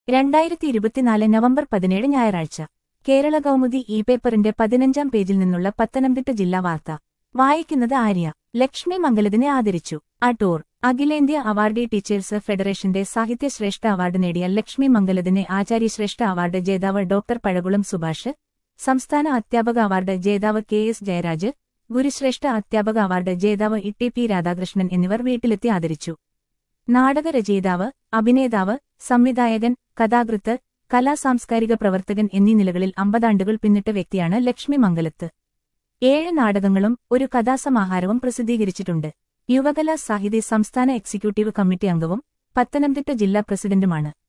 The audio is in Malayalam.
രണ്ടായിരത്തി ഇരുപത്തിനാല് നവംബർ പതിനേഴ് ഞായറാഴ്ച കേരള കൗമുദി ഇ പേപ്പറിന്റെ പതിനഞ്ചാം പേജിൽ നിന്നുള്ള പത്തനംതിട്ട ജില്ലാ വാർത്ത വായിക്കുന്നത് ആര്യ ലക്ഷ്മി മംഗലത്തിനെ ആദരിച്ചു അടൂർ അഖിലേന്ത്യാ അവാർഡി ടീച്ചേഴ്സ് ഫെഡറേഷന്റെ സാഹിത്യശ്രേഷ്ഠ അവാർഡ് നേടിയ ലക്ഷ്മി മംഗലത്തിനെ ആചാര്യശ്രേഷ്ഠ അവാർഡ് ജേതാവ് ഡോക്ടർ പഴകുളം സുഭാഷ് സംസ്ഥാന അധ്യാപക അവാർഡ് ജേതാവ് കെ എസ് ജയരാജ് ഗുരുശ്രേഷ്ഠ അധ്യാപക അവാർഡ് ജേതാവ് ഇ പി രാധാകൃഷ്ണൻ എന്നിവർ വീട്ടിലെത്തി ആദരിച്ചു നാടകരചയിതാവ് അഭിനേതാവ് സംവിധായകൻ കഥാകൃത്ത് കലാസാംസ്കാരിക പ്രവർത്തകൻ എന്നീ നിലകളിൽ അമ്പതാണ്ടുകൾ പിന്നിട്ട വ്യക്തിയാണ് ലക്ഷ്മി മംഗലത്ത് ഏഴ് നാടകങ്ങളും ഒരു കഥാസമാഹാരവും പ്രസിദ്ധീകരിച്ചിട്ടുണ്ട് യുവകലാ സാഹിതി സംസ്ഥാന എക്സിക്യൂട്ടീവ് കമ്മിറ്റി അംഗവും പത്തനംതിട്ട ജില്ലാ പ്രസിഡന്റുമാണ്